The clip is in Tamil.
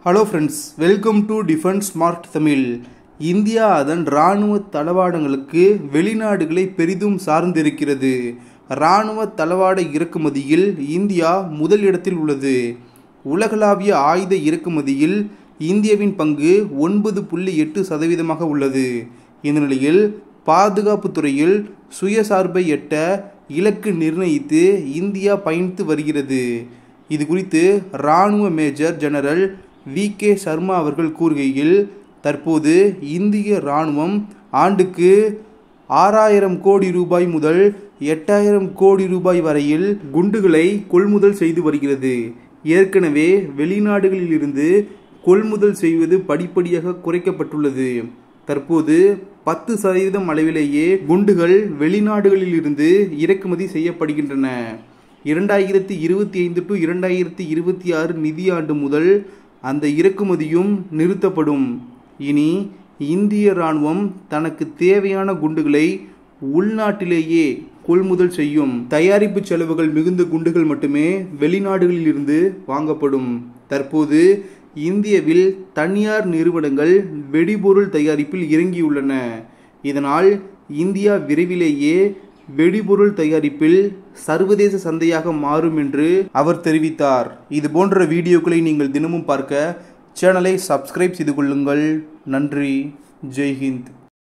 hello friends welcome to defence smart Tamil India அதன் இராணுவ தளவாடங்களுக்கு வெளிநாடுகளை பெரிதும் சார்ந்திருக்கிறது இராணுவ தளவாட இறக்குமதியில் இந்தியா முதல் இடத்தில் உள்ளது உலகளாவிய ஆயுத இறக்குமதியில் இந்தியாவின் பங்கு ஒன்பது புள்ளி எட்டு சதவீதமாக உள்ளது இந்த நிலையில் பாதுகாப்பு துறையில் சுயசார்பை எட்ட இலக்கு நிர்ணயித்து இந்தியா பயணித்து வருகிறது இது குறித்து இராணுவ major general V K Sharma அவர்கள் கூறுகையில் தற்போது இந்திய இராணுவம் ஆண்டுக்கு ஆறாயிரம் கோடி ரூபாய் முதல் எட்டாயிரம் கோடி ரூபாய் வரையில் குண்டுகளை கொள்முதல் செய்து வருகிறது ஏற்கனவே வெளிநாடுகளிலிருந்து கொள்முதல் செய்வது படிப்படியாக குறைக்கப்பட்டுள்ளது தற்போது பத்து சதவீதம் அளவிலேயே குண்டுகள் வெளிநாடுகளிலிருந்து இறக்குமதி செய்யப்படுகின்றன இரண்டாயிரத்தி இருபத்தி ஐந்து டு இரண்டாயிரத்தி இருபத்தி ஆறு நிதியாண்டு முதல் அந்த இறக்குமதியும் நிறுத்தப்படும் இனி இந்திய இராணுவம் தனக்கு தேவையான குண்டுகளை உள்நாட்டிலேயே கொள்முதல் செய்யும் தயாரிப்பு செலவுகள் மிகுந்த குண்டுகள் மட்டுமே வெளிநாடுகளிலிருந்து வாங்கப்படும் தற்போது இந்தியாவில் தனியார் நிறுவனங்கள் வெடிபொருள் தயாரிப்பில் இறங்கியுள்ளன இதனால் இந்தியா விரைவிலேயே வெடிபொருள் தயாரிப்பில் சர்வதேச சந்தையாக மாறும் என்று அவர் தெரிவித்தார் இது போன்ற வீடியோக்களை நீங்கள் தினமும் பார்க்க சேனலை சப்ஸ்கிரைப் செய்து கொள்ளுங்கள் நன்றி ஜெய்ஹிந்த்